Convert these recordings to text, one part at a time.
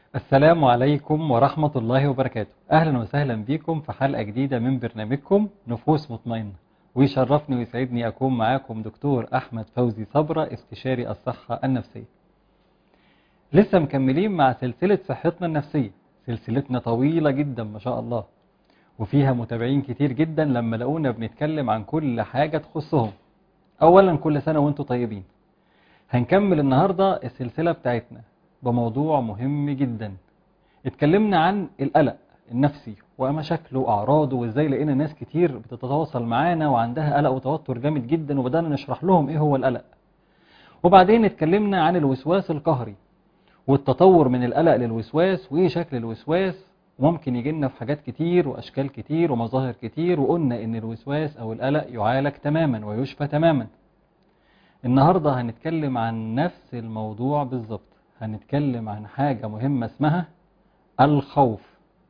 السلام عليكم ورحمة الله وبركاته أهلا وسهلا بكم في حلقة جديدة من برنامجكم نفوس مطمئنة ويشرفني ويسعدني أكون معاكم دكتور أحمد فوزي صبرة استشاري الصحة النفسية لسه مكملين مع سلسلة صحتنا النفسية سلسلتنا طويلة جدا ما شاء الله وفيها متابعين كتير جدا لما لقونا بنتكلم عن كل حاجة تخصهم أولا كل سنة وانتم طيبين هنكمل النهاردة السلسلة بتاعتنا بموضوع مهم جدا اتكلمنا عن القلق النفسي ومشاكله وأعراضه وازاي لقينا ناس كتير بتتواصل معانا وعندها قلق وتوتر جامد جدا وبدأنا نشرح لهم ايه هو القلق وبعدين اتكلمنا عن الوسواس القهري والتطور من القلق للوسواس وايه شكل الوسواس وممكن يجي لنا في حاجات كتير واشكال كتير ومظاهر كتير وقلنا ان الوسواس او القلق يعالج تماما ويشفى تماما النهاردة هنتكلم عن نفس الموضوع بالظبط هنتكلم عن حاجة مهمة اسمها الخوف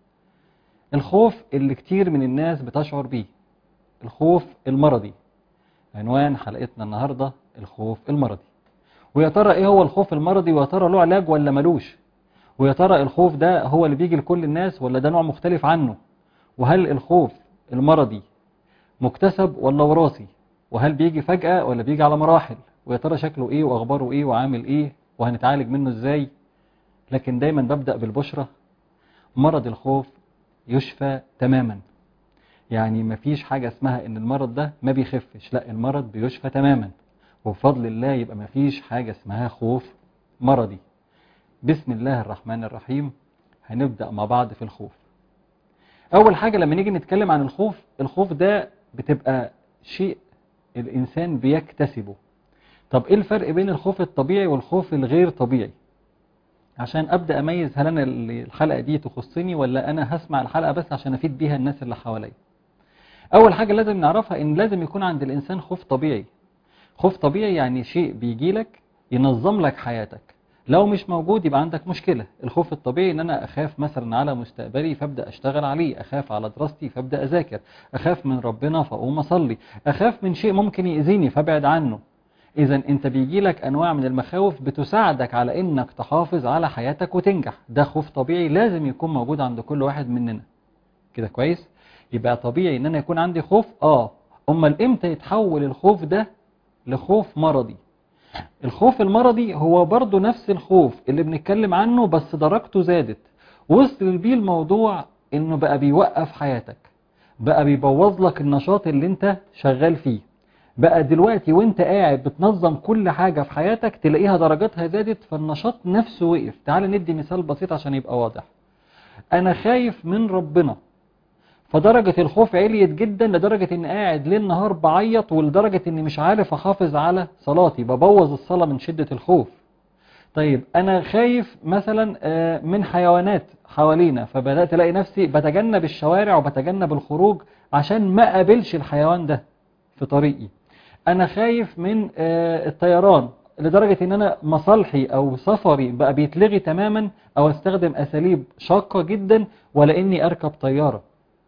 الخوف اللي كتير من الناس بتشعر بيه الخوف المرضي عنوان حلقتنا النهاردة الخوف المرضي ويا ترى ايه هو الخوف المرضي ويا ترى له علاج ولا ملوش ويا ترى الخوف ده هو اللي بيجي لكل الناس ولا ده نوع مختلف عنه وهل الخوف المرضي مكتسب ولا وراثي وهل بيجي فجأة ولا بيجي على مراحل ويا ترى شكله ايه واخباره ايه وعامل ايه وهنتعالج منه ازاي لكن دايما ببدأ بالبشرة مرض الخوف يشفى تماما يعني مفيش حاجة اسمها ان المرض ده ما بيخفش لا المرض بيشفى تماما وبفضل الله يبقى مفيش حاجة اسمها خوف مرضي بسم الله الرحمن الرحيم هنبدأ مع بعض في الخوف أول حاجة لما نيجي نتكلم عن الخوف الخوف ده بتبقى شيء الإنسان بيكتسبه طب إيه الفرق بين الخوف الطبيعي والخوف الغير طبيعي عشان أبدأ أميز هل أنا الحلقة دي تخصني ولا أنا هسمع الحلقة بس عشان أفيد بيها الناس اللي حواليا أول حاجة لازم نعرفها إن لازم يكون عند الإنسان خوف طبيعي خوف طبيعي يعني شيء بيجيلك ينظم لك حياتك لو مش موجود يبقى عندك مشكلة الخوف الطبيعي ان انا اخاف مثلا على مستقبلي فابدأ اشتغل عليه اخاف على دراستي فابدأ اذاكر اخاف من ربنا فاقوم اصلي اخاف من شيء ممكن يأذيني فابعد عنه اذا انت بيجي لك انواع من المخاوف بتساعدك على انك تحافظ على حياتك وتنجح ده خوف طبيعي لازم يكون موجود عند كل واحد مننا كده كويس يبقى طبيعي ان انا يكون عندي خوف اه امال امتى يتحول الخوف ده لخوف مرضي الخوف المرضي هو برضو نفس الخوف اللي بنتكلم عنه بس درجته زادت وصل بيه الموضوع انه بقى بيوقف حياتك بقى بيبوظ لك النشاط اللي انت شغال فيه بقى دلوقتي وانت قاعد بتنظم كل حاجة في حياتك تلاقيها درجاتها زادت فالنشاط نفسه وقف تعال ندي مثال بسيط عشان يبقى واضح انا خايف من ربنا فدرجة الخوف عليت جدا لدرجة ان قاعد ليل نهار بعيط ولدرجة اني مش عارف احافظ على صلاتي ببوظ الصلاة من شدة الخوف طيب انا خايف مثلا من حيوانات حوالينا فبدأت الاقي نفسي بتجنب الشوارع وبتجنب الخروج عشان ما قابلش الحيوان ده في طريقي انا خايف من الطيران لدرجة ان انا مصالحي او سفري بقى بيتلغي تماما او استخدم اساليب شاقة جدا ولا اني اركب طيارة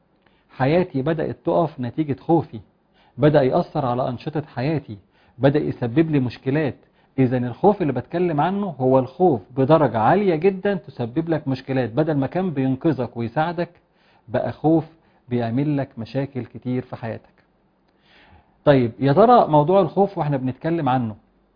حياتي بدأت تقف نتيجة خوفي بدأ يأثر على أنشطة حياتي بدأ يسبب لي مشكلات إذا الخوف اللي بتكلم عنه هو الخوف بدرجة عالية جدا تسبب لك مشكلات بدل ما كان بينقذك ويساعدك بقى خوف بيعمل لك مشاكل كتير في حياتك طيب يا ترى موضوع الخوف واحنا بنتكلم عنه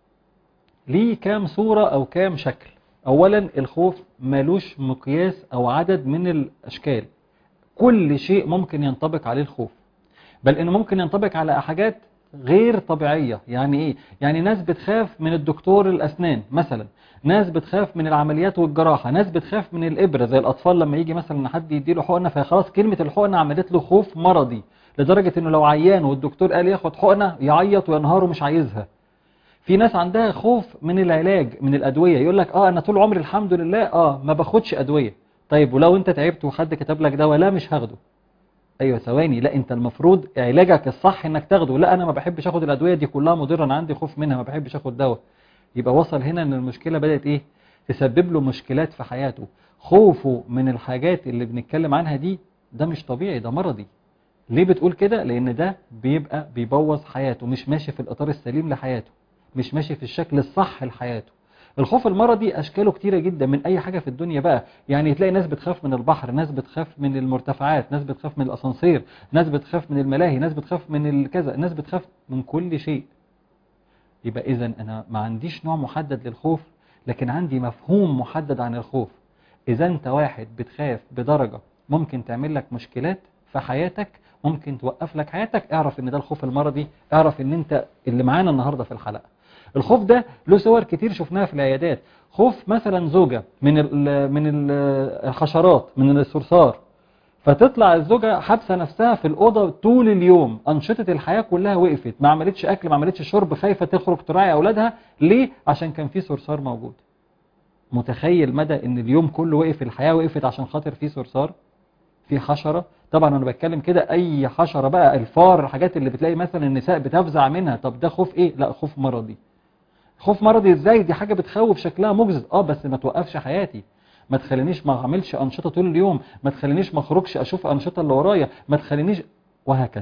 ليه كام صورة أو كام شكل أولا الخوف ملوش مقياس أو عدد من الأشكال كل شيء ممكن ينطبق عليه الخوف بل انه ممكن ينطبق على حاجات غير طبيعية يعني ايه يعني ناس بتخاف من الدكتور الاسنان مثلا ناس بتخاف من العمليات والجراحة ناس بتخاف من الابرة زي الاطفال لما يجي مثلا حد يديله حقنة فخلاص كلمة الحقنة عملت له خوف مرضي لدرجة انه لو عيان والدكتور قال ياخد حقنة يعيط وينهار ومش عايزها في ناس عندها خوف من العلاج من الادوية يقول لك اه انا طول عمري الحمد لله اه ما باخدش ادوية طيب ولو انت تعبت وحد كتب لك دواء لا مش هاخده ايوه ثواني لا انت المفروض علاجك الصح انك تاخده لا انا ما بحبش اخد الادويه دي كلها مضره انا عندي خوف منها ما بحبش اخد دواء يبقى وصل هنا ان المشكله بدات ايه تسبب له مشكلات في حياته خوفه من الحاجات اللي بنتكلم عنها دي ده مش طبيعي ده مرضي ليه بتقول كده لان ده بيبقى بيبوظ حياته مش ماشي في الاطار السليم لحياته مش ماشي في الشكل الصح لحياته الخوف المرضي اشكاله كتيره جدا من اي حاجه في الدنيا بقى يعني تلاقي ناس بتخاف من البحر ناس بتخاف من المرتفعات ناس بتخاف من الاسانسير ناس بتخاف من الملاهي ناس بتخاف من الكذا ناس بتخاف من كل شيء يبقى اذا انا ما عنديش نوع محدد للخوف لكن عندي مفهوم محدد عن الخوف اذا انت واحد بتخاف بدرجه ممكن تعمل لك مشكلات في حياتك ممكن توقف لك حياتك اعرف ان ده الخوف المرضي اعرف ان انت اللي معانا النهارده في الحلقه الخوف ده له صور كتير شفناها في العيادات خوف مثلا زوجة من ال من ال الحشرات من الصرصار فتطلع الزوجة حابسة نفسها في الأوضة طول اليوم أنشطة الحياة كلها وقفت ما عملتش أكل ما عملتش شرب خايفة تخرج تراعي أولادها ليه؟ عشان كان في صرصار موجود متخيل مدى ان اليوم كله وقف الحياة وقفت عشان خاطر في صرصار في حشرة طبعا انا بتكلم كده اي حشرة بقى الفار الحاجات اللي بتلاقي مثلا النساء بتفزع منها طب ده خوف ايه لا خوف مرضي خوف مرضي ازاي دي حاجة بتخوف شكلها مجزز اه بس ما توقفش حياتي ما تخلينيش ما اعملش انشطة طول اليوم ما تخلينيش ما اخرجش اشوف انشطة اللي ورايا ما تخلينيش وهكذا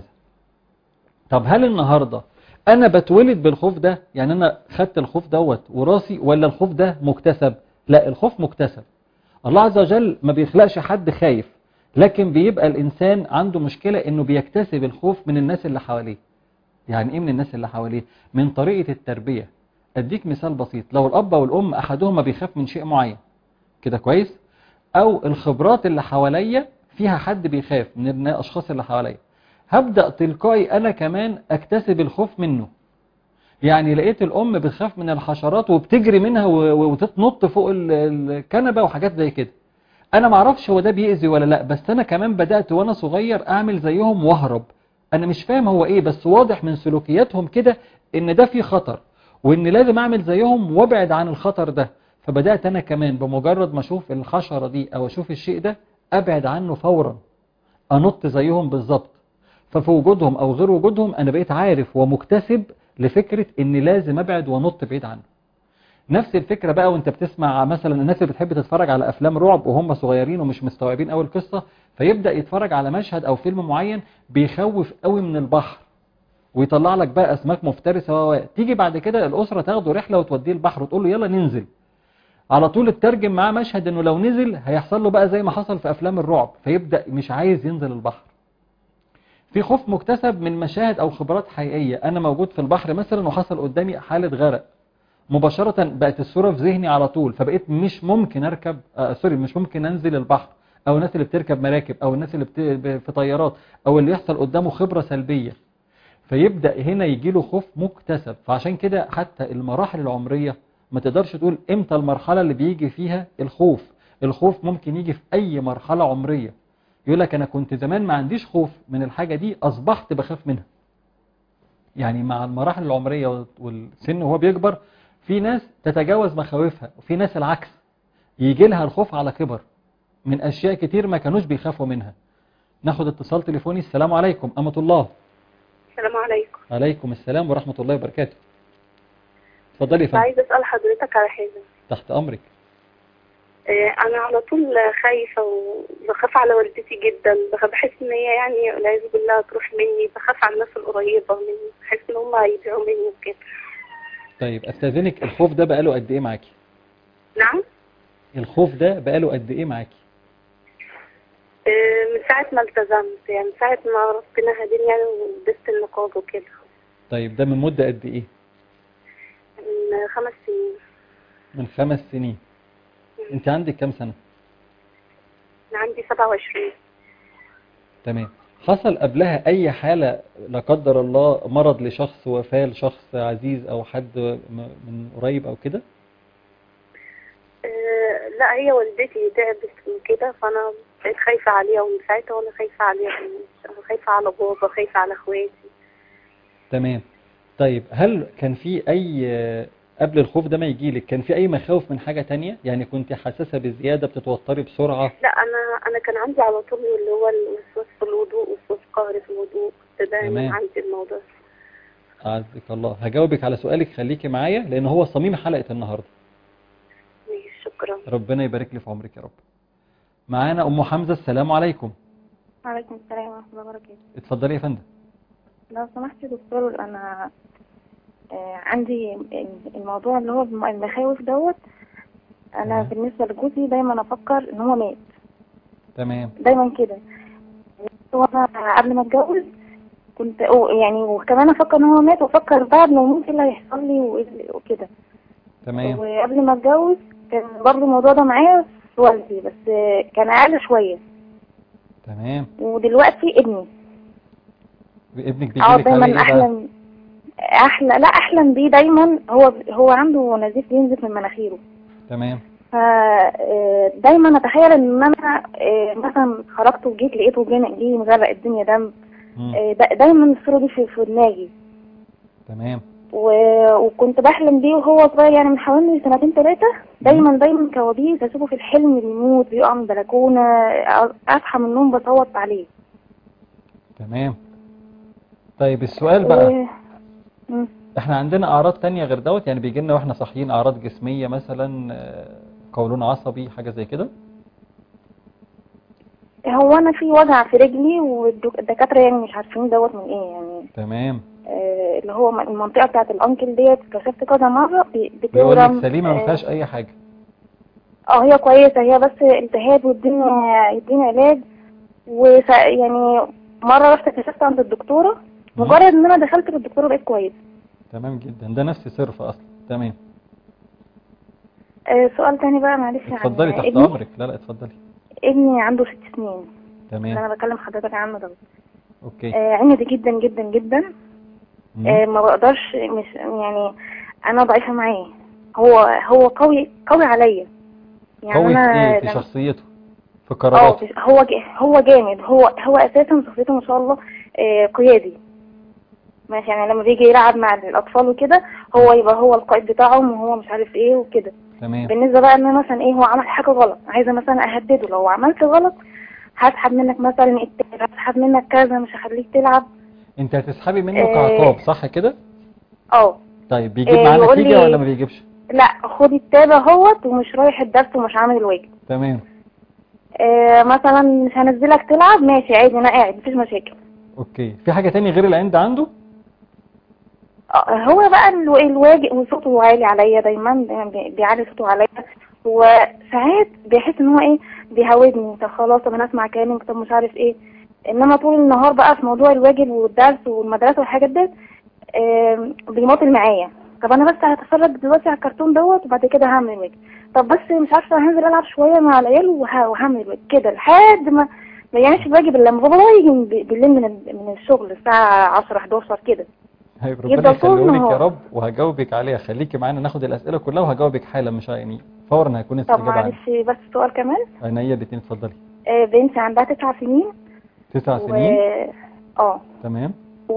طب هل النهاردة انا بتولد بالخوف ده يعني انا خدت الخوف دوت وراسي ولا الخوف ده مكتسب لا الخوف مكتسب الله عز وجل ما بيخلقش حد خايف لكن بيبقى الانسان عنده مشكلة انه بيكتسب الخوف من الناس اللي حواليه يعني ايه من الناس اللي حواليه من طريقة التربية اديك مثال بسيط لو الاب والام احدهما بيخاف من شيء معين كده كويس او الخبرات اللي حواليا فيها حد بيخاف من الاشخاص اللي حواليا هبدأ تلقائي انا كمان اكتسب الخوف منه يعني لقيت الام بتخاف من الحشرات وبتجري منها وتتنط فوق الكنبة وحاجات زي كده انا معرفش هو ده بيأذي ولا لا بس انا كمان بدأت وانا صغير اعمل زيهم واهرب انا مش فاهم هو ايه بس واضح من سلوكياتهم كده ان ده فيه خطر وان لازم اعمل زيهم وابعد عن الخطر ده فبدأت انا كمان بمجرد ما اشوف الحشرة دي او اشوف الشيء ده ابعد عنه فورا انط زيهم بالظبط ففي وجودهم او غير وجودهم انا بقيت عارف ومكتسب لفكرة ان لازم ابعد ونط بعيد عنه نفس الفكرة بقى وانت بتسمع مثلا الناس اللي بتحب تتفرج على افلام رعب وهم صغيرين ومش مستوعبين اول قصة فيبدأ يتفرج على مشهد او فيلم معين بيخوف قوي من البحر ويطلع لك بقى اسماك مفترسة و تيجي بعد كده الاسرة تاخده رحلة وتوديه البحر وتقول له يلا ننزل على طول اترجم معاه مشهد انه لو نزل هيحصل له بقى زي ما حصل في افلام الرعب فيبدأ مش عايز ينزل البحر في خوف مكتسب من مشاهد او خبرات حقيقية انا موجود في البحر مثلا وحصل قدامي حالة غرق مباشرة بقت الصورة في ذهني على طول فبقيت مش ممكن اركب آه سوري مش ممكن انزل البحر او الناس اللي بتركب مراكب او الناس اللي بت... في طيارات او اللي يحصل قدامه خبرة سلبية فيبدأ هنا يجيله خوف مكتسب فعشان كده حتى المراحل العمرية ما تقدرش تقول امتى المرحلة اللي بيجي فيها الخوف الخوف ممكن يجي في اي مرحلة عمرية يقول لك انا كنت زمان ما عنديش خوف من الحاجة دي اصبحت بخاف منها يعني مع المراحل العمرية والسن وهو بيكبر في ناس تتجاوز مخاوفها وفي ناس العكس يجي لها الخوف على كبر من اشياء كتير ما كانوش بيخافوا منها ناخد اتصال تليفوني السلام عليكم أمة الله السلام عليكم عليكم السلام ورحمة الله وبركاته اتفضلي يا فندم عايزة أسأل حضرتك على حاجة تحت أمرك آه، أنا على طول خايفة وبخاف على والدتي جدا بخ- بحس إن هي يعني والعياذ بالله تروح مني بخاف على الناس القريبة مني بحس إن هم هيبيعوا مني وكده طيب استاذنك الخوف ده بقاله قد ايه معاكي نعم الخوف ده بقاله قد ايه معاكي آه، من ساعة ما التزمت يعني من ساعة ما ربنا هديني يعني ولبست النقاب وكده طيب ده من مدة قد ايه من خمس سنين من خمس سنين انت عندك كام سنة أنا عندي سبعة وعشرين تمام حصل قبلها اي حالة لا قدر الله مرض لشخص وفاة لشخص عزيز او حد م- من قريب او كده آه، لا هي والدتي تعبت وكده فأنا بقيت خايفة عليها ومن ساعتها وأنا خايفة عليها أنا خايفة على بابا خايفة على إخواتي تمام طيب هل كان في اي قبل الخوف ده ما يجيلك كان في اي مخاوف من حاجة تانية يعني كنت حساسة بزيادة بتتوتري بسرعة لا انا انا كان عندي على طول اللي هو الوسواس في الوضوء وسواس قهري في الوضوء كنت تمام. دايما عندي الموضوع ده. أعزك الله هجاوبك على سؤالك خليكي معايا لان هو صميم حلقة النهاردة ماشي شكرا ربنا يبارك لي في عمرك يا رب معانا ام حمزة السلام عليكم وعليكم السلام ورحمة الله وبركاته اتفضلي يا فندم لو سمحت يا دكتور أنا آه، عندي الموضوع اللي هو المخاوف دوت انا تمام. بالنسبه لجوزي دايما افكر ان هو مات تمام دايما كده وانا قبل ما اتجوز كنت أو- يعني وكمان افكر ان هو مات وافكر بعد ما يموت ايه اللي هيحصل لي وإيه- وكده تمام وقبل ما اتجوز كان برضه الموضوع ده معايا في والدي بس آه، كان اقل شويه تمام ودلوقتي ابني ابنك اه بيجيلك عليه دايما ايه بقى احلم احلى لا احلم بيه دايما هو هو عنده نزيف بينزف من مناخيره تمام ف آه، دايما اتخيل ان انا آه، مثلا خرجت وجيت لقيته جه جه مغرق الدنيا دم مم. آه، دا- دايما الصوره دي في في دماغي تمام و- وكنت بحلم بيه وهو صغير يعني من حوالي سنتين ثلاثة دايما دايما كوابيس اشوفه في الحلم بيموت بيقع من البلكونة اصحى من النوم بصوت عليه تمام طيب السؤال بقى و... مم. احنا عندنا اعراض تانية غير دوت يعني بيجي لنا واحنا صاحيين اعراض جسمية مثلا آه، قولون عصبي حاجة زي كده هو انا في وجع في رجلي والدكاترة يعني مش عارفين دوت من ايه يعني تمام آه، اللي هو المنطقة بتاعت الانكل ديت كشفت كذا مرة بي- بيقول بتورم لك سليمة ما آه، فيهاش اي حاجة اه هي كويسة هي بس التهاب والدنيا يديني علاج وس... يعني مرة رحت كشفت عند الدكتورة مم. مجرد ان انا دخلت للدكتورة بقيت كويس تمام جدا ده نفس صرف اصلا تمام آه سؤال تاني بقى معلش عن اتفضلي تحت ابني امرك لا لا اتفضلي ابني عنده ست سنين اللي تمام انا بكلم حضرتك عنه ده اوكي آه عندي جدا جدا جدا مم. آه ما بقدرش مش يعني انا ضعيفة معاه هو هو قوي قوي عليا يعني قوي في انا ايه في لما- شخصيته في اه قراراته هو ج- هو جامد هو هو اساسا شخصيته ما شاء الله آه، قيادي ماشي يعني لما بيجي يلعب مع الاطفال وكده هو يبقى هو القائد بتاعهم وهو مش عارف ايه وكده تمام بالنسبه بقى ان أنا مثلا ايه هو عمل حاجه غلط عايزه مثلا اهدده لو عملت غلط هسحب منك مثلا التاني هسحب منك كذا مش هخليك تلعب انت هتسحبي منه آه. كعقاب صح كده اه طيب بيجيب آه، معاه يقول نتيجة لي- ولا ما بيجيبش لا خد التاب اهوت ومش رايح الدرس ومش عامل الواجب تمام آه مثلا مش هنزلك تلعب ماشي عادي انا قاعد مفيش مشاكل اوكي في حاجة تاني غير العند عنده آه، هو بقى الو- الواجب وصوته عالي عليا دايما دايما بي- بيعلي صوته عليا وساعات بيحس ان هو ايه بيهودني طب خلاص طب انا اسمع كلامك طب مش عارف ايه انما طول النهار بقى في موضوع الواجب والدرس والمدرسه والحاجات ديت آم، بيماطل معايا طب انا بس هتفرج دلوقتي على الكرتون دوت وبعد كده هعمل الواجب طب بس مش عارفه هنزل العب شويه مع العيال وه- وهعمل الواجب كده لحد ما ما يعملش الواجب الا لما بابا يجي من- بالليل من ال- من الشغل الساعه 10 11 كده طيب يفضل ربنا طول يخليهولك يا النهار. رب وهجاوبك عليها خليكي معانا ناخد الأسئلة كلها وهجاوبك حالا مش يعني فورا هيكون طب الاستجابة عندي معلش بس سؤال كمان عينيا الاتنين اتفضلي آه، بنتي عندها تسع سنين تسع و سنين اه تمام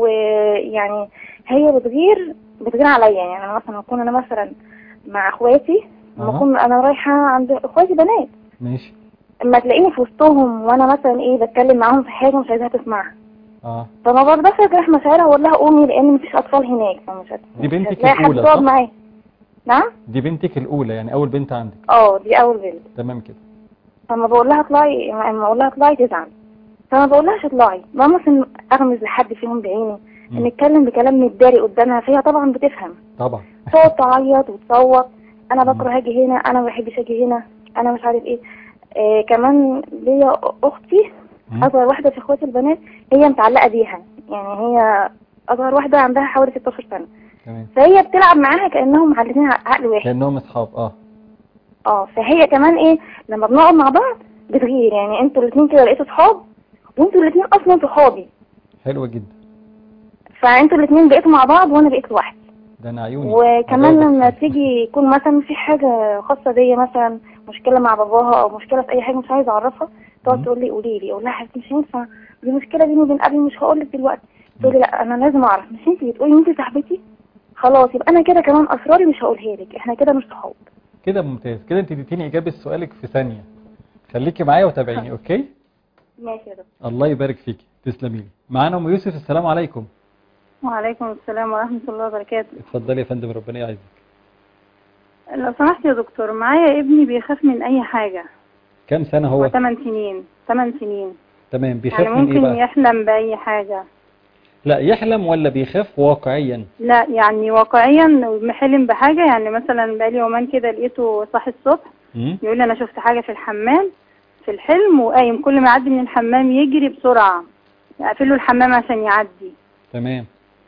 ويعني هي بتغير بتغير عليا يعني انا مثلا اكون انا مثلا مع اخواتي لما أها. اكون انا رايحه عند اخواتي بنات ماشي اما تلاقيني في وسطهم وانا مثلا ايه بتكلم معاهم في حاجه مش عايزاها تسمعها اه فما برضاش اجرح مشاعرها واقول لها قومي لان مفيش اطفال هناك فمش هت... دي مش بنتك هتلاقي حد الأولى، تقعد صح؟ معاه نعم دي بنتك الأولى يعني أول بنت عندك اه دي اول بنت تمام كده فما بقول لها اطلعي لما اقول لها اطلعي تزعل فما بقول لهاش اطلعي ما مثلا اغمز لحد فيهم بعيني مم. نتكلم بكلام متداري قدامها فهي طبعا بتفهم طبعا تقعد تعيط وتصوت انا مم. بكره اجي هنا انا ما بحبش اجي هنا انا مش عارف ايه آه كمان ليا اختي مم. اصغر واحده في اخواتي البنات هي متعلقه بيها يعني هي اصغر واحده عندها حوالي 16 سنه تمام فهي بتلعب معاها كانهم معلمين عقل واحد كأنهم أصحاب اه اه فهي كمان ايه لما بنقعد مع بعض بتغير يعني انتوا الاثنين كده بقيتوا صحاب وانتوا الاثنين اصلا صحابي حلوة جدا فانتوا الاثنين بقيتوا مع بعض وانا بقيت لوحدي ده أنا عيوني وكمان هجاوبك. لما تيجي يكون مثلا في حاجه خاصه بيا مثلا مشكله مع باباها او مشكله في اي حاجه مش عايزه اعرفها مم. تقعد تقول لي قولي لي اقول لها حبيبتي مش هينفع دي مشكله بيني وبين ابي مش هقول لك دلوقتي تقول لي لا انا لازم اعرف مش انت بتقولي انت صاحبتي خلاص يبقى انا كده كمان اسراري مش هقولها لك احنا كده مش صحاب كده ممتاز كده انت اديتيني إجابة سؤالك في ثانية خليكي معايا وتابعيني أوكي ماشي يا دكتور الله يبارك فيكي تسلمي لي معانا أم يوسف السلام عليكم وعليكم السلام ورحمة الله وبركاته اتفضلي يا فندم ربنا يعزك لو سمحت يا دكتور معايا ابني بيخاف من أي حاجة كام سنة هو هو 8 سنين 8 سنين تمام بيخاف يعني من ايه ممكن بقى يحلم بأي حاجة لا يحلم ولا بيخاف واقعيا لا يعني واقعيا محلم بحاجة يعني مثلا بقالي يومين كده لقيته صاحي الصبح مم؟ يقول لي انا شفت حاجة في الحمام في الحلم وقايم كل ما يعدي من الحمام يجري بسرعة اقفل له الحمام عشان يعدي تمام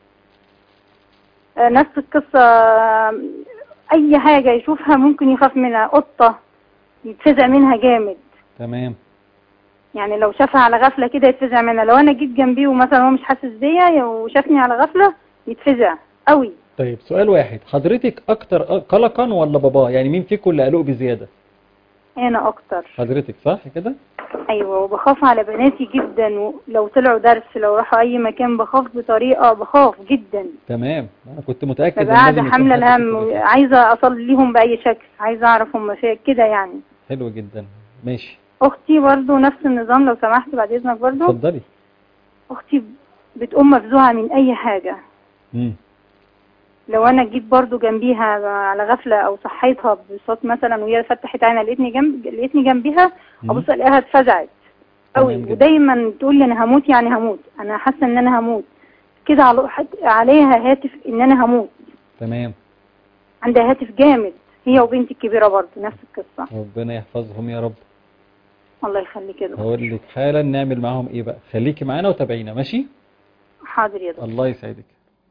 آه، نفس القصة آه، اي حاجة يشوفها ممكن يخاف منها قطة يتفزع منها جامد تمام يعني لو شافها على غفلة كده يتفزع منها لو انا جيت جنبيه ومثلا هو مش حاسس بيا وشافني على غفلة يتفزع قوي طيب سؤال واحد حضرتك اكتر قلقا ولا باباه يعني مين فيكم اللي قلق بزيادة انا اكتر حضرتك صح كده ايوه وبخاف على بناتي جدا ولو طلعوا درس لو راحوا اي مكان بخاف بطريقه بخاف جدا تمام انا كنت متأكد ببقى إن قاعده لازم يكون حامله حد الهم فيكم كده. عايزه اصلي ليهم باي شكل عايزه اعرف هم فين كده يعني حلو جدا ماشي اختي برضو نفس النظام لو سمحت بعد اذنك برضو اتفضلي اختي بتقوم مفزوعه من اي حاجه مم. لو انا جيت برضو جنبيها على غفله او صحيتها بصوت مثلا وهي فتحت عينها لقيتني جنب لقيتني جنبيها مم. ابص الاقيها اتفزعت تمام قوي جدا. ودايما تقول لي انا هموت يعني هموت انا حاسه ان انا هموت كده على حد- عليها هاتف ان انا هموت تمام عندها هاتف جامد هي وبنتي الكبيره برضو نفس القصه ربنا يحفظهم يا رب الله يخليك كده هقول لك حالا نعمل معاهم ايه بقى خليكي معانا وتابعينا ماشي حاضر يا دكتور الله يسعدك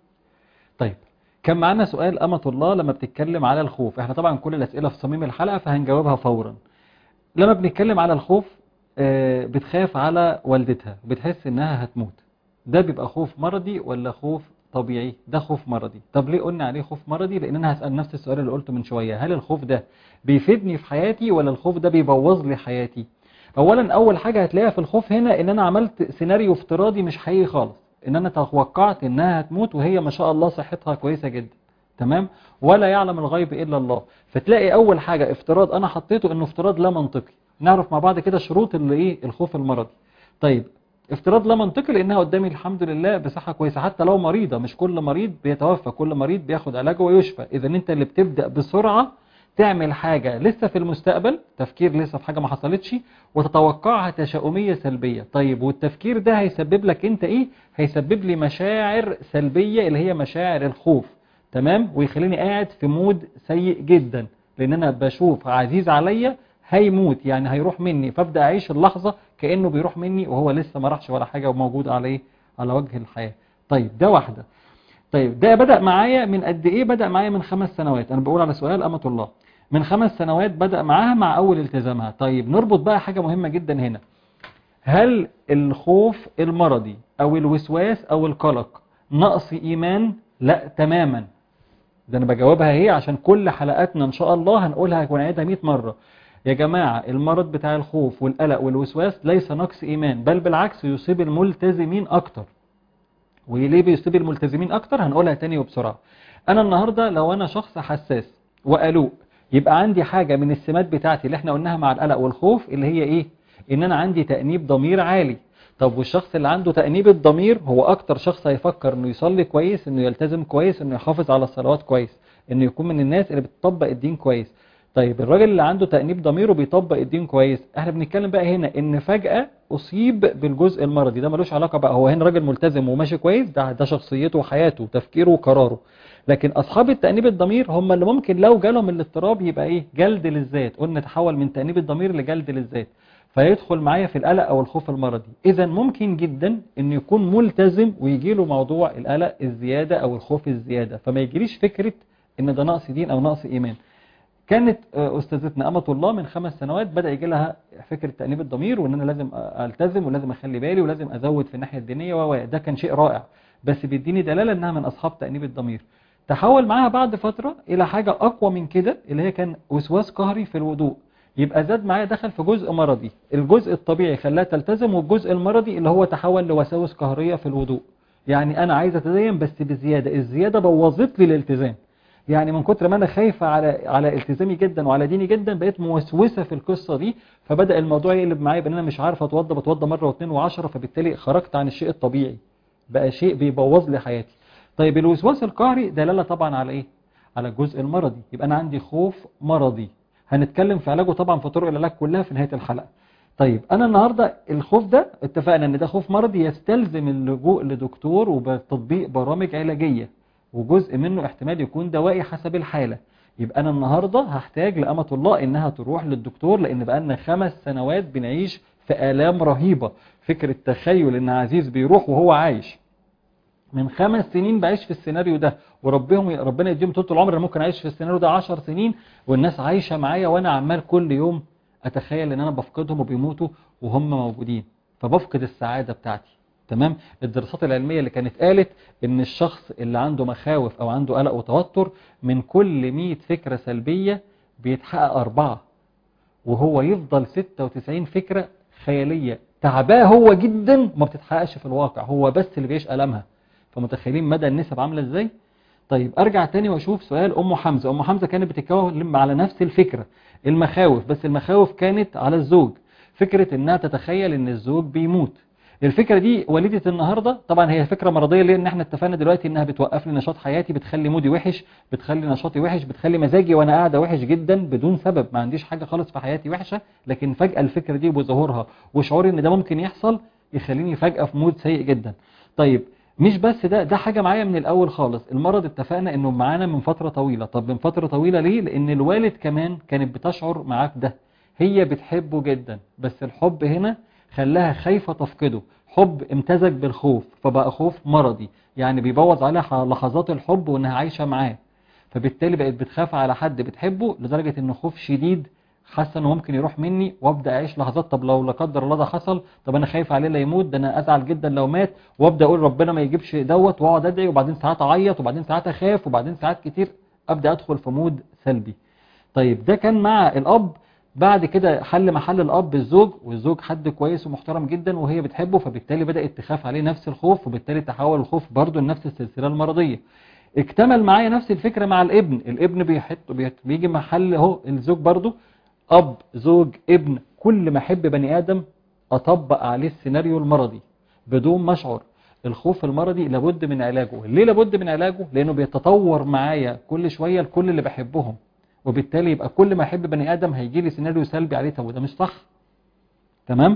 طيب كان معانا سؤال أمة الله لما بتتكلم على الخوف احنا طبعا كل الأسئلة في صميم الحلقة فهنجاوبها فورا لما بنتكلم على الخوف آه، بتخاف على والدتها بتحس انها هتموت ده بيبقى خوف مرضي ولا خوف طبيعي ده خوف مرضي طب ليه قلنا عليه خوف مرضي لان انا هسأل نفس السؤال اللي قلته من شوية هل الخوف ده بيفيدني في حياتي ولا الخوف ده بيبوظ لي حياتي اولا اول حاجة هتلاقيها في الخوف هنا ان انا عملت سيناريو افتراضي مش حقيقي خالص ان انا توقعت انها هتموت وهي ما شاء الله صحتها كويسة جدا تمام ولا يعلم الغيب الا الله فتلاقي اول حاجة افتراض انا حطيته انه افتراض لا منطقي نعرف مع بعض كده شروط اللي ايه الخوف المرضي طيب افتراض لا منطقي لانها قدامي الحمد لله بصحة كويسة حتى لو مريضة مش كل مريض بيتوفى كل مريض بياخد علاجه ويشفى اذا انت اللي بتبدأ بسرعة تعمل حاجة لسه في المستقبل تفكير لسه في حاجة ما حصلتش وتتوقعها تشاؤمية سلبية طيب والتفكير ده هيسبب لك انت ايه هيسبب لي مشاعر سلبية اللي هي مشاعر الخوف تمام ويخليني قاعد في مود سيء جدا لان انا بشوف عزيز عليا هيموت يعني هيروح مني فابدا اعيش اللحظة كانه بيروح مني وهو لسه ما راحش ولا حاجة وموجود عليه على وجه الحياة طيب ده واحدة طيب ده بدأ معايا من قد ايه بدأ معايا من خمس سنوات انا بقول على سؤال أمة الله من خمس سنوات بدأ معاها مع اول التزامها طيب نربط بقى حاجة مهمة جدا هنا هل الخوف المرضي او الوسواس او القلق نقص ايمان لا تماما ده انا بجاوبها اهي عشان كل حلقاتنا ان شاء الله هنقولها ونعيدها 100 مرة يا جماعة المرض بتاع الخوف والقلق والوسواس ليس نقص ايمان بل بالعكس يصيب الملتزمين اكتر وليه بيصيب الملتزمين اكتر هنقولها تاني وبسرعة انا النهاردة لو انا شخص حساس وقلوق يبقى عندي حاجة من السمات بتاعتي اللي احنا قلناها مع القلق والخوف اللي هي ايه ان انا عندي تأنيب ضمير عالي طب والشخص اللي عنده تأنيب الضمير هو اكتر شخص هيفكر انه يصلي كويس انه يلتزم كويس انه يحافظ على الصلوات كويس انه يكون من الناس اللي بتطبق الدين كويس طيب الراجل اللي عنده تأنيب ضميره بيطبق الدين كويس احنا بنتكلم بقى هنا ان فجأة اصيب بالجزء المرضي ده ملوش علاقة بقى هو هنا راجل ملتزم وماشي كويس ده ده شخصيته وحياته وتفكيره وقراره لكن اصحاب التأنيب الضمير هم اللي ممكن لو جالهم الاضطراب يبقى ايه جلد للذات قلنا تحول من تأنيب الضمير لجلد للذات فيدخل معايا في القلق او الخوف المرضي اذا ممكن جدا ان يكون ملتزم ويجي له موضوع القلق الزيادة او الخوف الزيادة فما يجيليش فكرة ان ده نقص دين او نقص ايمان كانت استاذتنا امة الله من خمس سنوات بدأ يجي لها فكرة تأنيب الضمير وان انا لازم التزم ولازم اخلي بالي ولازم ازود في الناحية الدينية و ده كان شيء رائع بس بيديني دلالة انها من اصحاب تأنيب الضمير تحول معاها بعد فترة الى حاجة اقوى من كده اللي هي كان وسواس قهري في الوضوء يبقى زاد معايا دخل في جزء مرضي الجزء الطبيعي خلاها تلتزم والجزء المرضي اللي هو تحول لوساوس قهرية في الوضوء يعني انا عايز اتدين بس بزيادة الزيادة بوظت لي الالتزام يعني من كتر ما انا خايفة على على التزامي جدا وعلى ديني جدا بقيت موسوسة في القصة دي فبدأ الموضوع يقلب معايا بان انا مش عارف اتوضى بتوضى مرة واثنين وعشرة فبالتالي خرجت عن الشيء الطبيعي بقى شيء بيبوظ لي حياتي طيب الوسواس القهري دلالة طبعا على ايه على الجزء المرضي يبقى انا عندي خوف مرضي هنتكلم في علاجه طبعا في طرق العلاج كلها في نهاية الحلقة طيب انا النهارده الخوف ده اتفقنا ان ده خوف مرضي يستلزم اللجوء لدكتور وتطبيق برامج علاجيه وجزء منه احتمال يكون دوائي حسب الحاله يبقى انا النهارده هحتاج لامه الله انها تروح للدكتور لان بقالنا خمس سنوات بنعيش في الام رهيبه فكره تخيل ان عزيز بيروح وهو عايش من خمس سنين بعيش في السيناريو ده وربهم ربنا يديهم طول العمر انا ممكن اعيش في السيناريو ده 10 سنين والناس عايشه معايا وانا عمال كل يوم اتخيل ان انا بفقدهم وبيموتوا وهم موجودين فبفقد السعاده بتاعتي تمام الدراسات العلميه اللي كانت قالت ان الشخص اللي عنده مخاوف او عنده قلق وتوتر من كل 100 فكره سلبيه بيتحقق اربعه وهو يفضل 96 فكره خياليه تعباه هو جدا وما بتتحققش في الواقع هو بس اللي بيعيش المها فمتخيلين مدى النسب عامله ازاي طيب ارجع تاني واشوف سؤال ام حمزه ام حمزه كانت بتتكلم على نفس الفكره المخاوف بس المخاوف كانت على الزوج فكره انها تتخيل ان الزوج بيموت الفكره دي والده النهارده طبعا هي فكره مرضيه لان احنا اتفقنا دلوقتي انها بتوقف لي نشاط حياتي بتخلي مودي وحش بتخلي نشاطي وحش بتخلي مزاجي وانا قاعده وحش جدا بدون سبب ما عنديش حاجه خالص في حياتي وحشه لكن فجاه الفكره دي بظهورها وشعوري ان ده ممكن يحصل يخليني فجاه في مود سيء جدا طيب مش بس ده ده حاجة معايا من الأول خالص المرض اتفقنا إنه معانا من فترة طويلة طب من فترة طويلة ليه؟ لأن الوالد كمان كانت بتشعر معاك ده هي بتحبه جدا بس الحب هنا خلاها خايفة تفقده حب امتزج بالخوف فبقى خوف مرضي يعني بيبوظ عليها لحظات الحب وإنها عايشة معاه فبالتالي بقت بتخاف على حد بتحبه لدرجة إنه خوف شديد حاسه انه ممكن يروح مني وابدا اعيش لحظات طب لو لا قدر الله ده حصل طب انا خايف عليه لا يموت ده انا ازعل جدا لو مات وابدا اقول ربنا ما يجيبش دوت واقعد ادعي وبعدين ساعات اعيط وبعدين ساعات اخاف وبعدين ساعات كتير ابدا ادخل في مود سلبي طيب ده كان مع الاب بعد كده حل محل الاب الزوج والزوج حد كويس ومحترم جدا وهي بتحبه فبالتالي بدات تخاف عليه نفس الخوف وبالتالي تحول الخوف برضه لنفس السلسله المرضيه اكتمل معايا نفس الفكره مع الابن الابن بيحط بيجي محل اهو الزوج برضه اب زوج ابن كل ما احب بني ادم اطبق عليه السيناريو المرضي بدون ما اشعر الخوف المرضي لابد من علاجه ليه لابد من علاجه لانه بيتطور معايا كل شويه لكل اللي بحبهم وبالتالي يبقى كل ما احب بني ادم هيجي لي سيناريو سلبي عليه طب وده مش صح تمام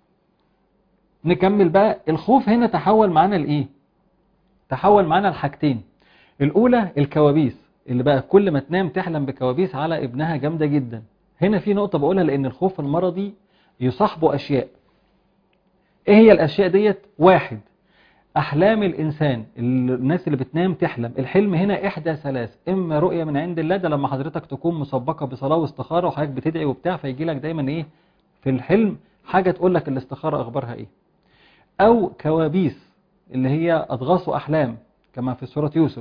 نكمل بقى الخوف هنا تحول معانا لايه تحول معانا لحاجتين الاولى الكوابيس اللي بقى كل ما تنام تحلم بكوابيس على ابنها جامده جدا هنا في نقطة بقولها لأن الخوف المرضي يصاحبه أشياء إيه هي الأشياء ديت واحد أحلام الإنسان الناس اللي بتنام تحلم الحلم هنا إحدى ثلاث إما رؤية من عند الله ده لما حضرتك تكون مسبقة بصلاة واستخارة وحضرتك بتدعي وبتاع فيجي لك دايما إيه في الحلم حاجة تقول لك الاستخارة أخبارها إيه أو كوابيس اللي هي أضغاث أحلام كما في سورة يوسف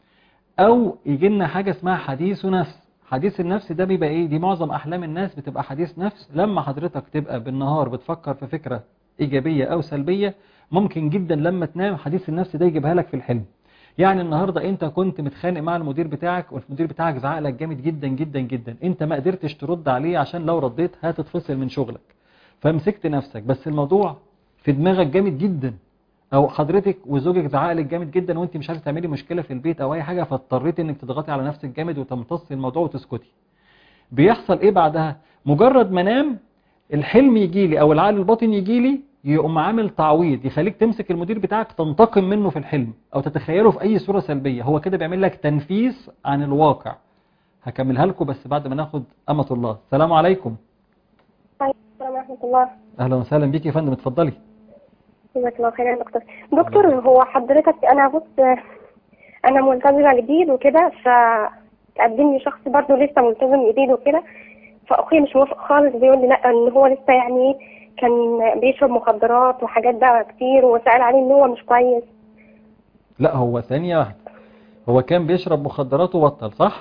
أو يجي لنا حاجة اسمها حديث نفس حديث النفس ده بيبقى ايه دي معظم احلام الناس بتبقى حديث نفس لما حضرتك تبقى بالنهار بتفكر في فكرة ايجابية او سلبية ممكن جدا لما تنام حديث النفس ده يجيبها لك في الحلم يعني النهاردة انت كنت متخانق مع المدير بتاعك والمدير بتاعك زعق لك جامد جدا جدا جدا انت ما قدرتش ترد عليه عشان لو رديت هتتفصل من شغلك فمسكت نفسك بس الموضوع في دماغك جامد جدا او حضرتك وزوجك زعق لك جامد جدا وانت مش عارفه تعملي مشكله في البيت او اي حاجه فاضطريتي انك تضغطي على نفسك جامد وتمتصي الموضوع وتسكتي بيحصل ايه بعدها مجرد ما انام الحلم يجي لي او العقل الباطن يجي لي يقوم عامل تعويض يخليك تمسك المدير بتاعك تنتقم منه في الحلم او تتخيله في اي صوره سلبيه هو كده بيعمل لك تنفيس عن الواقع هكملها لكم بس بعد ما ناخد امه الله السلام عليكم السلام ورحمة الله اهلا وسهلا بيكي يا فندم اتفضلي جزاك الله خير يا دكتور دكتور هو حضرتك انا بص انا ملتزمه جديد وكده فقدم لي شخص برضه لسه ملتزم جديد وكده فاخويا مش موافق خالص بيقول لي لا ان هو لسه يعني كان بيشرب مخدرات وحاجات بقى كتير وسأل عليه ان هو مش كويس لا هو ثانيه واحده هو كان بيشرب مخدرات وبطل صح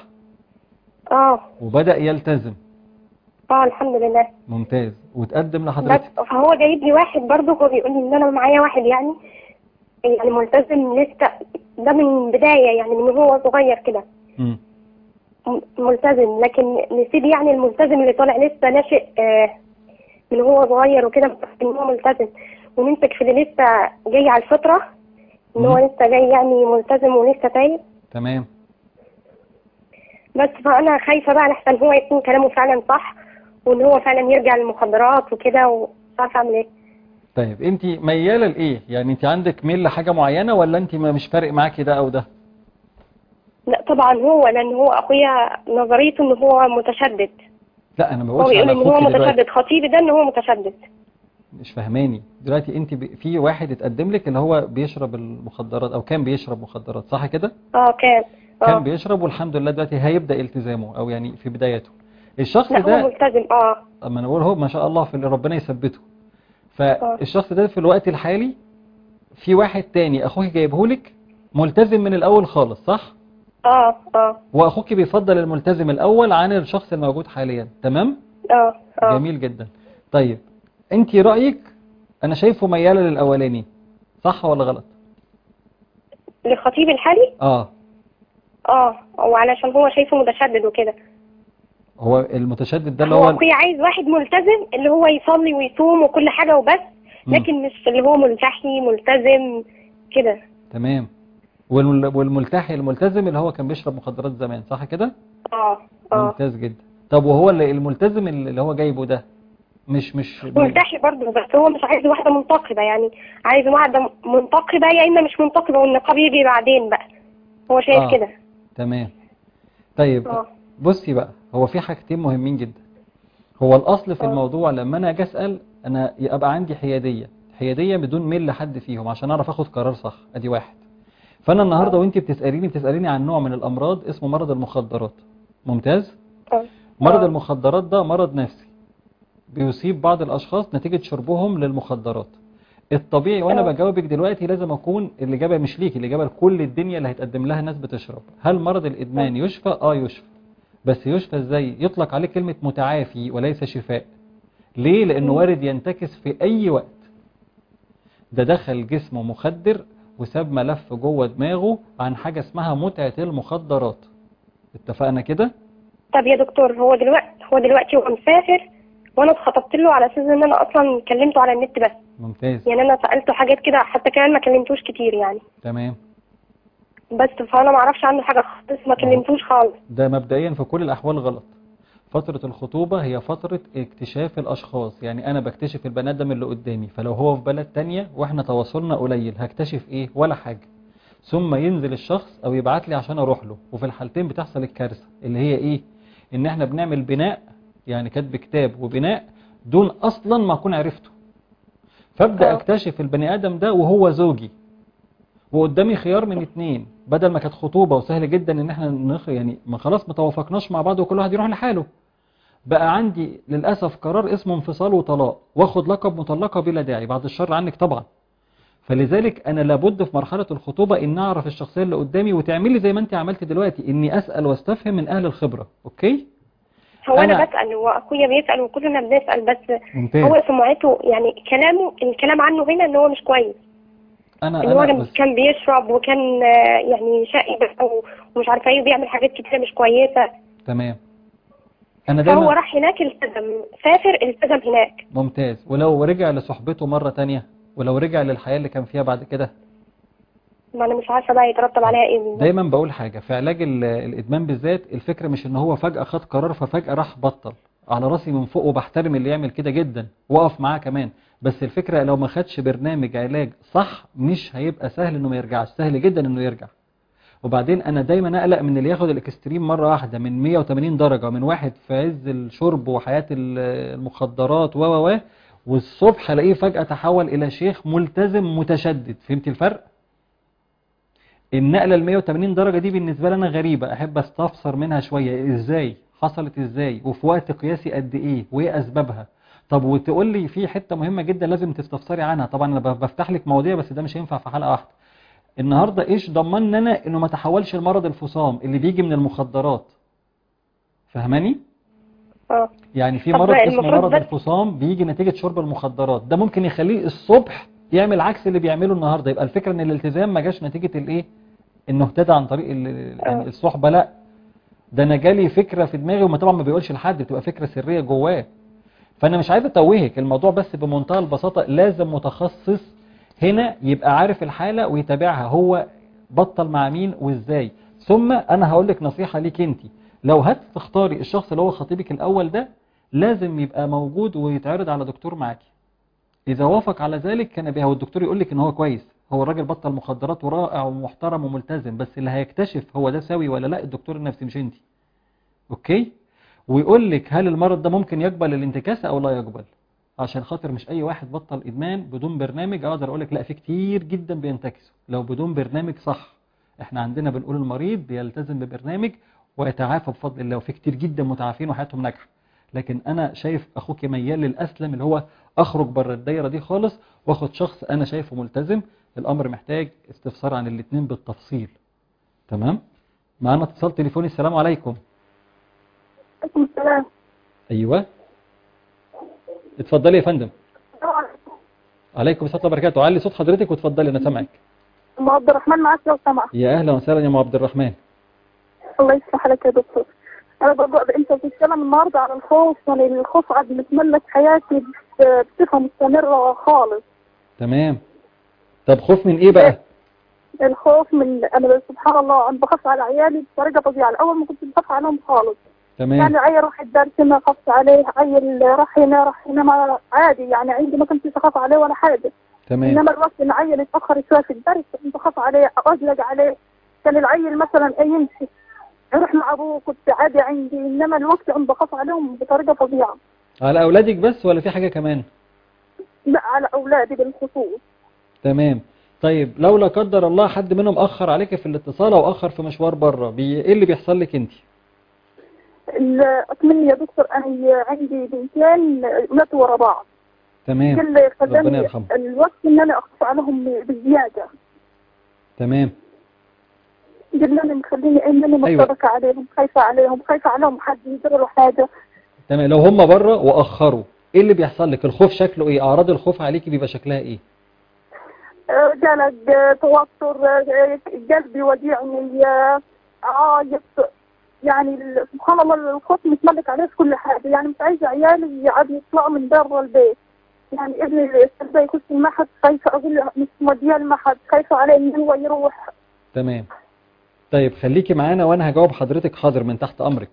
اه وبدأ يلتزم اه الحمد لله ممتاز وتقدم بس لحضرتك فهو جايب لي واحد برضه هو بيقول لي ان انا معايا واحد يعني يعني ملتزم لسه ده من بداية يعني من هو صغير كده مم. م- ملتزم لكن نسيب يعني الملتزم اللي طالع لسه ناشئ آه، من هو صغير وكده ان هو ملتزم ونمسك في اللي لسه جاي على الفطرة ان هو مم. لسه جاي يعني ملتزم ولسه تايب تمام بس فانا خايفة بقى لحسن هو يكون كلامه فعلا صح وان هو فعلا يرجع للمخدرات وكده ومش عارفه اعمل ايه طيب انت ميالة لايه يعني انت عندك ميل لحاجة معينة ولا انت ما مش فارق معاكي ده او ده لا طبعا هو لان هو اخويا نظريته ان هو متشدد لا انا ما هو بقولش بيقول على ان هو اخوكي دلوقتي متشدد خطيبي ده ان هو متشدد مش فاهماني دلوقتي انت ب... في واحد اتقدم لك اللي هو بيشرب المخدرات او كان بيشرب مخدرات صح كده اه كان كان اه بيشرب والحمد لله دلوقتي هيبدأ التزامه او يعني في بدايته الشخص لا هو ده ملتزم اه اما انا بقول هو ما شاء الله في اللي ربنا يثبته فالشخص ده في الوقت الحالي في واحد تاني اخوك جايبه لك ملتزم من الاول خالص صح اه اه واخوك بيفضل الملتزم الاول عن الشخص الموجود حاليا تمام اه اه جميل جدا طيب انت رأيك انا شايفه ميالة للاولاني صح ولا غلط للخطيب الحالي اه اه وعلشان هو شايفه متشدد وكده هو المتشدد ده اللي هو هو اخويا عايز واحد ملتزم اللي هو يصلي ويصوم وكل حاجه وبس مم. لكن مش اللي هو ملتحي ملتزم كده تمام والمل- والملتحي الملتزم اللي هو كان بيشرب مخدرات زمان صح كده اه اه ممتاز جدا طب وهو اللي الملتزم اللي هو جايبه ده مش مش ملتحي برضه بس هو مش عايز واحده منتقبه يعني عايز واحده منتقبه يا اما مش منتقبه والنقاب يجي بعدين بقى هو شايف آه. كده تمام طيب اه بصي بقى هو في حاجتين مهمين جدا هو الأصل في آه. الموضوع لما أنا أجي أسأل أنا يبقى عندي حيادية حيادية بدون ميل لحد فيهم عشان أعرف أخد قرار صح أدي واحد فأنا النهاردة آه. وأنت بتسأليني بتسأليني عن نوع من الأمراض اسمه مرض المخدرات ممتاز اه مرض آه. المخدرات ده مرض نفسي بيصيب بعض الأشخاص نتيجة شربهم للمخدرات الطبيعي وأنا آه. بجاوبك دلوقتي لازم أكون الإجابة مش ليك الإجابة لكل الدنيا اللي هيتقدم لها ناس بتشرب هل مرض الإدمان يشفى؟ آه يشفى بس يشفى إزاي؟ يطلق عليه كلمة متعافي وليس شفاء ليه؟ لأنه مم. وارد ينتكس في أي وقت ده دخل جسمه مخدر وساب ملف جوه دماغه عن حاجة اسمها متعة المخدرات اتفقنا كده؟ طب يا دكتور هو دلوقتي هو دلوقتي هو مسافر وانا اتخطبت له على اساس ان انا اصلا كلمته على النت بس ممتاز يعني انا سالته حاجات كده حتى كمان ما كلمتوش كتير يعني تمام بس فانا ما اعرفش عنه حاجه خالص ما كلمتوش خالص ده مبدئيا في كل الأحوال غلط فترة الخطوبة هي فترة اكتشاف الأشخاص يعني أنا بكتشف البني آدم اللي قدامي فلو هو في بلد تانية وإحنا تواصلنا قليل هكتشف إيه ولا حاجة ثم ينزل الشخص أو يبعت لي عشان أروح له وفي الحالتين بتحصل الكارثة اللي هي إيه إن إحنا بنعمل بناء يعني كاتب كتاب وبناء دون أصلا ما أكون عرفته فابدأ آه. اكتشف البني آدم ده وهو زوجي وقدامي خيار من اتنين بدل ما كانت خطوبة وسهل جدا ان احنا نخ يعني ما خلاص ما توافقناش مع بعض وكل واحد يروح لحاله بقى عندي للأسف قرار اسمه انفصال وطلاق واخد لقب مطلقة بلا داعي بعد الشر عنك طبعا فلذلك انا لابد في مرحلة الخطوبة ان اعرف الشخصية اللي قدامي وتعملي زي ما انت عملت دلوقتي اني اسأل واستفهم من اهل الخبرة اوكي هو انا أنا- بسال هو اخويا بيسال وكلنا بنسال بس ممتاز هو سمعته يعني كلامه الكلام عنه هنا ان هو مش كويس انا ان هو انا لما بس كان بيشرب وكان آه، يعني شقي بس و- ومش عارفه ايه وبيعمل حاجات كتيره مش كويسه تمام انا فهو دايما راح هناك التزم سافر التزم هناك ممتاز ولو رجع لصحبته مرة تانية ولو رجع للحياة اللي كان فيها بعد كده ما انا مش عارفه بقى يترتب عليها ايه بالظبط. دايما بقول حاجة في علاج ال- الإدمان بالذات الفكرة مش إن هو فجأة خد قرار ففجأة راح بطل على راسي من فوق وبحترم اللي يعمل كده جدا وقف معاه كمان بس الفكرة لو ما خدش برنامج علاج صح مش هيبقى سهل إنه ما يرجعش سهل جدا إنه يرجع وبعدين أنا دايما أقلق من اللي ياخد الإكستريم مرة واحدة من 180 درجة من واحد في عز الشرب وحياة ال- المخدرات و و و والصبح الاقيه فجأة تحول إلى شيخ ملتزم متشدد فهمت الفرق؟ النقلة ال 180 درجة دي بالنسبة لي أنا غريبة أحب أستفسر منها شوية إزاي حصلت إزاي وفي وقت قياسي قد إيه وإيه أسبابها طب وتقول لي في حتة مهمة جدا لازم تستفسري عنها طبعا أنا ب- بفتح لك مواضيع بس ده مش هينفع في حلقة واحدة النهاردة إيش ضمن أنا إنه ما تحولش المرض الفصام اللي بيجي من المخدرات فهماني؟ اه يعني في طب مرض اسمه المفروض مرض بس- الفصام بيجي نتيجة شرب المخدرات ده ممكن يخليه الصبح يعمل عكس اللي بيعمله النهارده يبقى الفكرة ان الالتزام ما جاش نتيجة الايه انه اهتدى عن طريق ال- يعني آه. الصحبة لا ده انا جالي فكرة في دماغي وما طبعا ما بيقولش لحد بتبقى فكرة سرية جواه فانا مش عايز اتوهك الموضوع بس بمنتهى البساطة لازم متخصص هنا يبقى عارف الحالة ويتابعها هو بطل مع مين وازاي ثم انا هقول لك نصيحة ليك انت لو هتختاري الشخص اللي هو خطيبك الاول ده لازم يبقى موجود ويتعرض على دكتور معاكي اذا وافق على ذلك كان بها والدكتور يقول لك ان هو كويس هو الراجل بطل مخدرات ورائع ومحترم وملتزم بس اللي هيكتشف هو ده سوي ولا لا الدكتور النفسي مش انت اوكي ويقول لك هل المرض ده ممكن يقبل الانتكاسه او لا يقبل عشان خاطر مش اي واحد بطل ادمان بدون برنامج اقدر اقول لك لا في كتير جدا بينتكسوا لو بدون برنامج صح احنا عندنا بنقول المريض بيلتزم ببرنامج ويتعافى بفضل الله وفي كتير جدا متعافين وحياتهم ناجحه لكن انا شايف اخوك ميال للاسلم اللي هو اخرج بره الدايره دي خالص واخد شخص انا شايفه ملتزم الامر محتاج استفسار عن الاثنين بالتفصيل تمام معانا اتصال تليفوني السلام عليكم عليكم السلام ايوه اتفضلي يا فندم عليكم السلام وبركاته علي صوت حضرتك واتفضلي انا سامعك ام عبد الرحمن معاك لو سمحت يا اهلا وسهلا يا ام عبد الرحمن الله يصلح لك يا دكتور انا برضه انت بتتكلم النهارده على الخوف يعني الخوف قاعد متملك حياتي ب- بصفه مستمره خالص تمام طب خوف من ايه بقى الخوف من انا سبحان الله انا بخاف على عيالي بطريقه فظيعه الاول ما كنت بخاف عليهم خالص تمام يعني عيل راح الدرس ما خفت عليه عيل راح هنا راح هنا ما عادي يعني عندي ما كنتش اخاف عليه ولا حاجه تمام انما الوقت ان عيل يتاخر شويه في الدرس كنت اخاف عليه اقلق عليه كان العيل مثلا ايه يمشي يروح مع ابوه كنت عادي عندي انما الوقت انا بخاف عليهم بطريقه فظيعه على اولادك بس ولا في حاجه كمان لا على اولادي بالخصوص تمام طيب لو لا قدر الله حد منهم اخر عليك في الاتصال او اخر في مشوار بره بي... ايه اللي بيحصل لك انت ال- اتمنى يا دكتور انا عندي بنتين ماتوا ورا بعض تمام اللي ربنا خلاني يرحمه. الوقت ان انا اخاف عليهم بزياده تمام جناني مخليني انني أيوة. مشتركه عليهم خايفه عليهم خايفه عليهم حد يجرى له حاجه تمام لو هم بره واخروا ايه اللي بيحصل لك الخوف شكله ايه اعراض الخوف عليكي بيبقى شكلها ايه آه، قلق آه، توتر آه، قلبي وجعني آه، عايط يعني ال- سبحان الله الخوف متملك عليه في كل حاجه يعني مش عايزه عيالي يقعدوا يطلعوا من بره البيت يعني ابني السنة يخش المعهد خايفه اقول له مش موديه المعهد خايفه عليه ان هو يروح تمام طيب خليكي معانا وانا هجاوب حضرتك حاضر من تحت امرك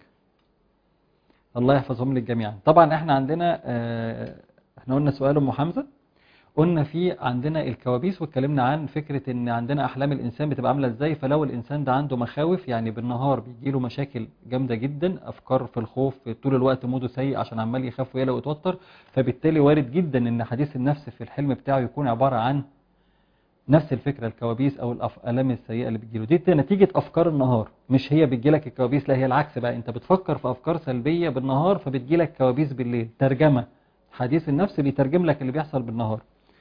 الله يحفظهم لك جميعا طبعا احنا عندنا آه، احنا قلنا سؤال ام حمزه قلنا في عندنا الكوابيس واتكلمنا عن فكرة ان عندنا احلام الانسان بتبقى عاملة ازاي فلو الانسان ده عنده مخاوف يعني بالنهار بيجيله مشاكل جامدة جدا افكار في الخوف طول الوقت موده سيء عشان عمال يخاف ويقلق ويتوتر فبالتالي وارد جدا ان حديث النفس في الحلم بتاعه يكون عبارة عن نفس الفكرة الكوابيس او الالام السيئة اللي بتجيله دي نتيجة افكار النهار مش هي بتجيلك الكوابيس لا هي العكس بقى انت بتفكر في افكار سلبية بالنهار فبتجيلك كوابيس بالليل ترجمة حديث النفس بيترجم لك اللي بيحصل بالنهار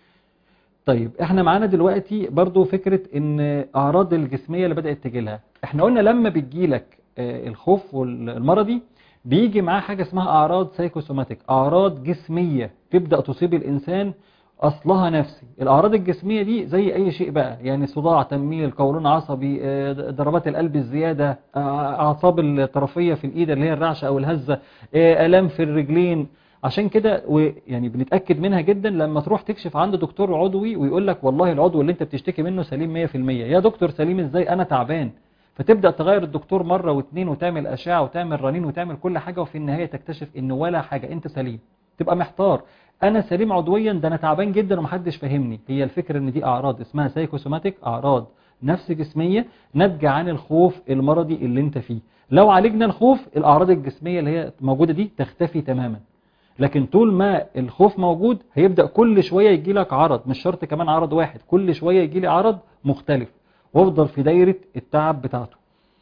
طيب احنا معانا دلوقتي برضو فكرة ان اعراض الجسمية اللي بدأت تجيلها احنا قلنا لما بتجيلك آه، الخوف والمرضي بيجي معاه حاجة اسمها اعراض سايكوسوماتيك اعراض جسمية تبدأ تصيب الانسان اصلها نفسي الاعراض الجسمية دي زي اي شيء بقى يعني صداع تنميل قولون عصبي آه، ضربات القلب الزيادة آه، اعصاب الطرفية في الايد اللي هي الرعشة او الهزة آه، الام في الرجلين عشان كده ويعني بنتأكد منها جدا لما تروح تكشف عند دكتور عضوي ويقول لك والله العضو اللي انت بتشتكي منه سليم 100% يا دكتور سليم ازاي انا تعبان فتبدأ تغير الدكتور مرة واثنين وتعمل أشعة وتعمل رنين وتعمل كل حاجة وفي النهاية تكتشف ان ولا حاجة انت سليم تبقى محتار انا سليم عضويا ده انا تعبان جدا ومحدش فاهمني هي الفكرة ان دي اعراض اسمها سايكوسوماتيك اعراض نفس جسمية ناتجة عن الخوف المرضي اللي انت فيه لو عالجنا الخوف الاعراض الجسمية اللي هي موجودة دي تختفي تماما لكن طول ما الخوف موجود هيبدأ كل شوية يجي لك عرض مش شرط كمان عرض واحد كل شوية يجي لي عرض مختلف وافضل في دايرة التعب بتاعته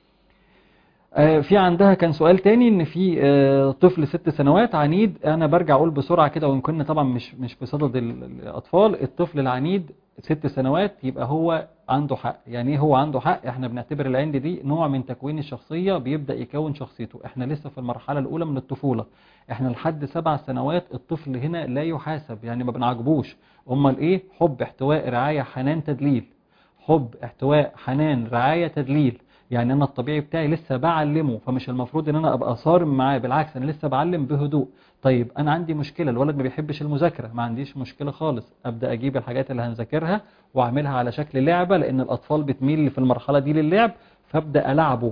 آه، في عندها كان سؤال تاني ان في آه، طفل ست سنوات عنيد انا برجع اقول بسرعة كده وان كنا طبعا مش مش بصدد ال- الاطفال الطفل العنيد ست سنوات يبقى هو عنده حق يعني ايه هو عنده حق احنا بنعتبر العند دي نوع من تكوين الشخصية بيبدأ يكون شخصيته احنا لسه في المرحلة الاولى من الطفولة احنا لحد سبع سنوات الطفل هنا لا يحاسب يعني ما بنعجبوش امال ايه حب احتواء رعاية حنان تدليل حب احتواء حنان رعاية تدليل يعني انا الطبيعي بتاعي لسه بعلمه فمش المفروض ان انا ابقى صارم معاه بالعكس انا لسه بعلم بهدوء طيب انا عندي مشكلة الولد ما بيحبش المذاكرة ما عنديش مشكلة خالص ابدا اجيب الحاجات اللي هنذاكرها واعملها على شكل لعبة لان الاطفال بتميل في المرحلة دي للعب فابدا العبه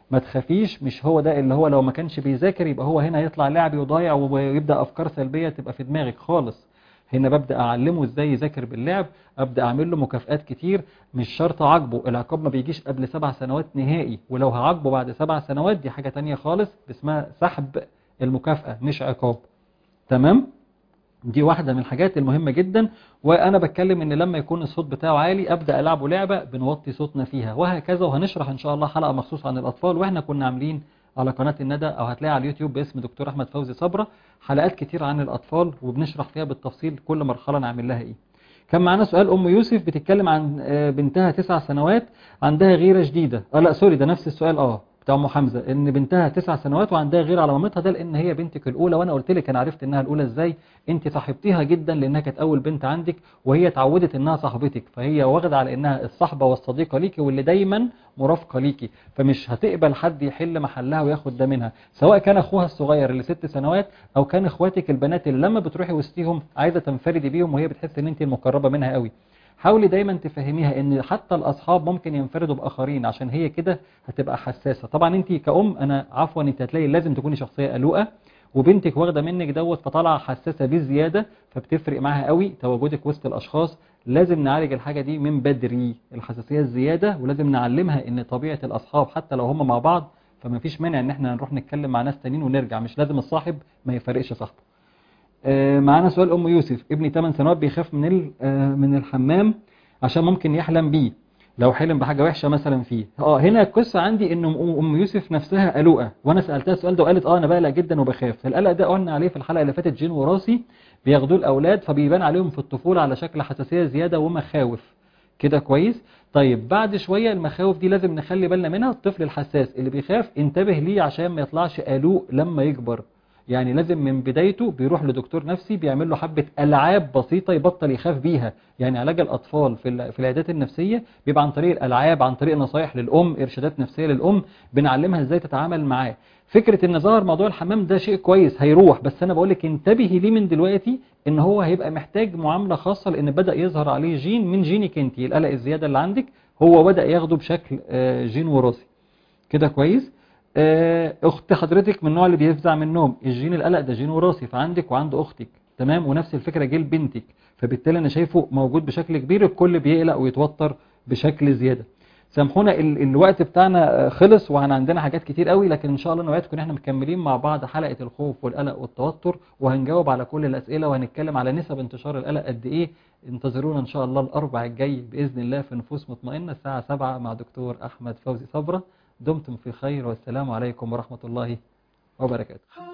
ما تخافيش مش هو ده اللي هو لو ما كانش بيذاكر يبقى هو هنا يطلع لاعب وضايع ويبدا افكار سلبيه تبقى في دماغك خالص هنا ببدا اعلمه ازاي يذاكر باللعب ابدا اعمل له مكافئات كتير مش شرط اعاقبه العقاب ما بيجيش قبل سبع سنوات نهائي ولو هعاقبه بعد سبع سنوات دي حاجه تانية خالص اسمها سحب المكافاه مش عقاب تمام دي واحدة من الحاجات المهمة جدا وأنا بتكلم إن لما يكون الصوت بتاعه عالي أبدأ ألعبه لعبة بنوطي صوتنا فيها وهكذا وهنشرح إن شاء الله حلقة مخصوص عن الأطفال وإحنا كنا عاملين على قناة الندى أو هتلاقي على اليوتيوب باسم دكتور أحمد فوزي صبرة حلقات كتير عن الأطفال وبنشرح فيها بالتفصيل كل مرحلة نعمل لها إيه كان معانا سؤال أم يوسف بتتكلم عن آه، بنتها تسع سنوات عندها غيرة شديدة اه لا سوري ده نفس السؤال اه بتاع ام حمزه ان بنتها تسع سنوات وعندها غير على مامتها ده لان هي بنتك الاولى وانا قلت لك انا عرفت انها الاولى ازاي انت صاحبتيها جدا لانها كانت اول بنت عندك وهي اتعودت انها صاحبتك فهي واخده على انها الصحبه والصديقه ليكي واللي دايما مرافقه ليكي فمش هتقبل حد يحل محلها وياخد ده منها سواء كان اخوها الصغير اللي ست سنوات او كان اخواتك البنات اللي لما بتروحي وسطيهم عايزه تنفردي بيهم وهي بتحس ان انت المقربه منها قوي حاولي دايما تفهميها ان حتى الاصحاب ممكن ينفردوا باخرين عشان هي كده هتبقى حساسه طبعا انت كأم انا عفوا انت هتلاقي لازم تكوني شخصيه قلوقه وبنتك واخده منك دوت فطالعه حساسه بزياده فبتفرق معاها قوي تواجدك وسط الاشخاص لازم نعالج الحاجه دي من بدري الحساسيه الزياده ولازم نعلمها ان طبيعه الاصحاب حتى لو هم مع بعض فما فيش مانع ان احنا نروح نتكلم مع ناس تانيين ونرجع مش لازم الصاحب ما يفرقش صاحبه آه، معانا سؤال ام يوسف ابني 8 سنوات بيخاف من ال- آه، من الحمام عشان ممكن يحلم بيه لو حلم بحاجه وحشه مثلا فيه اه هنا القصه عندي ان ام أم يوسف نفسها قلقه وانا سالتها السؤال ده وقالت اه انا بقلق جدا وبخاف القلق ده قلنا عليه في الحلقه اللي فاتت جين وراثي بياخدوه الاولاد فبيبان عليهم في الطفوله على شكل حساسيه زياده ومخاوف كده كويس طيب بعد شويه المخاوف دي لازم نخلي بالنا منها الطفل الحساس اللي بيخاف انتبه ليه عشان ما يطلعش قلق لما يكبر يعني لازم من بدايته بيروح لدكتور نفسي بيعمل له حبة ألعاب بسيطة يبطل يخاف بيها يعني علاج الأطفال في ال- في العيادات النفسية بيبقى عن طريق الألعاب عن طريق نصايح للأم إرشادات نفسية للأم بنعلمها إزاي تتعامل معاه فكرة إن ظهر موضوع الحمام ده شيء كويس هيروح بس أنا بقول لك انتبهي ليه من دلوقتي إن هو هيبقى محتاج معاملة خاصة لأن بدأ يظهر عليه جين من جينك أنت القلق الزيادة اللي عندك هو بدأ ياخده بشكل آه، جين وراثي كده كويس آه، اخت حضرتك من النوع اللي بيفزع من النوم الجين القلق ده جين وراثي فعندك وعند اختك تمام ونفس الفكره جه لبنتك فبالتالي انا شايفه موجود بشكل كبير الكل بيقلق ويتوتر بشكل زياده سامحونا ال- الوقت بتاعنا آه، خلص وعن عندنا حاجات كتير قوي لكن ان شاء الله نوعدكم ان احنا مكملين مع بعض حلقه الخوف والقلق والتوتر وهنجاوب على كل الاسئله وهنتكلم على نسب انتشار القلق قد ايه انتظرونا ان شاء الله الاربع الجاي باذن الله في نفوس مطمئنه الساعه 7 مع دكتور احمد فوزي صبره دمتم في خير والسلام عليكم ورحمة الله وبركاته